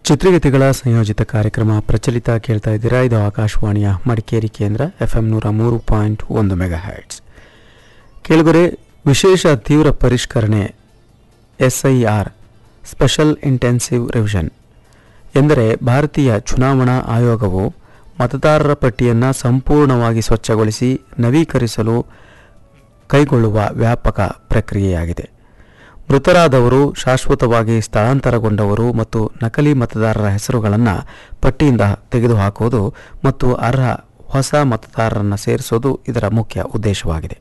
ಚಿತ್ರಗೀತೆಗಳ ಸಂಯೋಜಿತ ಕಾರ್ಯಕ್ರಮ ಪ್ರಚಲಿತ ಕೇಳ್ತಾ ಇದ್ದೀರಾ ಇದು ಆಕಾಶವಾಣಿಯ ಮಡಿಕೇರಿ ಕೇಂದ್ರ ಎಫ್ ಎಂ ನೂರ ಮೂರು ಪಾಯಿಂಟ್ ಒಂದು ಮೆಗಾ ಹ್ಯಾಟ್ಸ್ ಕೆಳಗರೆ ವಿಶೇಷ ತೀವ್ರ ಪರಿಷ್ಕರಣೆ ಎಸ್ಐಆರ್ ಸ್ಪೆಷಲ್ ಇಂಟೆನ್ಸಿವ್ ರಿವಿಷನ್ ಎಂದರೆ ಭಾರತೀಯ ಚುನಾವಣಾ ಆಯೋಗವು ಮತದಾರರ ಪಟ್ಟಿಯನ್ನು ಸಂಪೂರ್ಣವಾಗಿ ಸ್ವಚ್ಛಗೊಳಿಸಿ ನವೀಕರಿಸಲು ಕೈಗೊಳ್ಳುವ ವ್ಯಾಪಕ ಪ್ರಕ್ರಿಯೆಯಾಗಿದೆ ಮೃತರಾದವರು ಶಾಶ್ವತವಾಗಿ ಸ್ಥಳಾಂತರಗೊಂಡವರು ಮತ್ತು ನಕಲಿ ಮತದಾರರ ಹೆಸರುಗಳನ್ನು ಪಟ್ಟಿಯಿಂದ ತೆಗೆದುಹಾಕುವುದು ಮತ್ತು ಅರ್ಹ ಹೊಸ ಮತದಾರರನ್ನು ಸೇರಿಸೋದು ಇದರ ಮುಖ್ಯ ಉದ್ದೇಶವಾಗಿದೆ